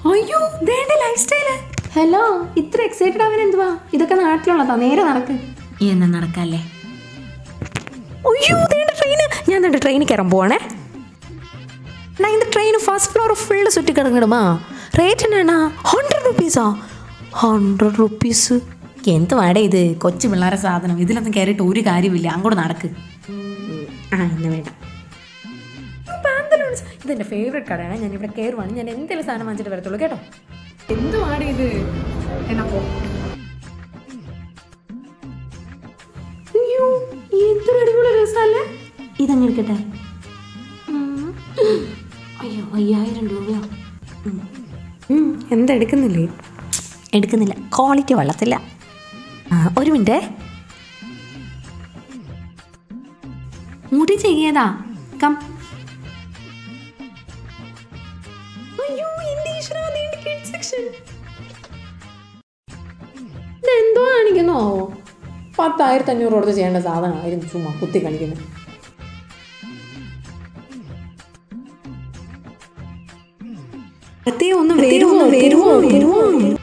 അയ്യോ ദേണ്ട life style hello ഇത്ര എക്സൈറ്റഡ് അവൻ എന്തുവാ ഇതൊക്കെ നാട്ടിലുള്ളതാ നേരെ നടക്ക് എന്നാ നടക്കല്ലേ അയ്യോ ദേണ്ട ട്രെയിന് ഞാൻ ദേണ്ട ട്രെയിനിൽ കയറാൻ പോവാണേ நான் இந்த ட்ரெயின் ஃபர்ஸ்ட் ஃப்ளோர் ஃபுல்லு சுற்றி கிடங்கிடுமா ரேட் என்னண்ணா ഹൺഡ്രഡ് റുപ്പീസാ ഹൺഡ്രഡ് റുപ്പീസ് എന്തുവാടേ ഇത് കൊച്ചു പിള്ളേരെ സാധനം ഇതിലൊന്നും കയറിയിട്ട് ഒരു കാര്യമില്ല അങ്ങോട്ട് നടക്ക് ആ എന്നെ വേണ്ട ഇതെൻ്റെ ഫേവറേറ്റ് കടയാണ് ഞാൻ ഇവിടെ കയറുവാണ് ഞാൻ എന്തെങ്കിലും സാധനം വാങ്ങിച്ചിട്ട് വരത്തുള്ളൂ കേട്ടോ എന്തുവാണ് ഇത് എന്നാ പോ അയ്യോ എന്തൊരു അടിപൊളി രസമല്ലേ ഇതങ്ങ് എടുക്കട്ടെ അയ്യോ അയ്യായിരം രൂപയോ എന്താ എടുക്കുന്നില്ലേ എടുക്കുന്നില്ല ക്വാളിറ്റി വള്ളത്തില്ല ആ ഒരു മിനിറ്റ് മുടി ചെയ്യതാ കം അയ്യോ എന്റെ ഈശ്വരാ, ദേ ഉണ്ട് kids section. ഇതെന്തോ കാണിക്കുന്നോ പത്തായിരത്തി അഞ്ഞൂറ് കൊടുത്ത് ചെയ്യേണ്ട സാധനമായിരുന്നു ചുമ്മാ കുത്തി കാണിക്കുന്നത് ഒന്ന് വരുമോ വരുമോ വരുമോ